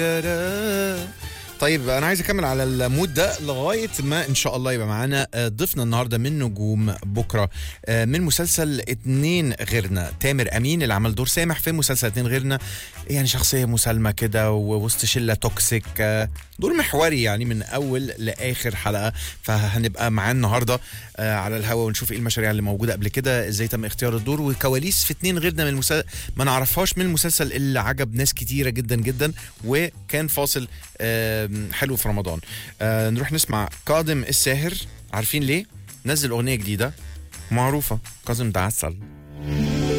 طيب انا عايز اكمل على المود ده لغايه ما ان شاء الله يبقى معانا آه، ضيفنا النهارده من نجوم بكره آه، من مسلسل اتنين غيرنا تامر امين اللي عمل دور سامح في مسلسل اتنين غيرنا يعني شخصيه مسالمه كده ووسط شله توكسيك آه، دور محوري يعني من اول لاخر حلقه فهنبقى معاه النهارده آه، على الهوا ونشوف ايه المشاريع اللي موجوده قبل كده ازاي تم اختيار الدور وكواليس في اتنين غيرنا من المسلسل ما نعرفهاش من المسلسل اللي عجب ناس كتيره جدا جدا وكان فاصل آم، حلو في رمضان آه، نروح نسمع كاظم الساهر عارفين ليه نزل اغنيه جديده معروفه كاظم ده عسل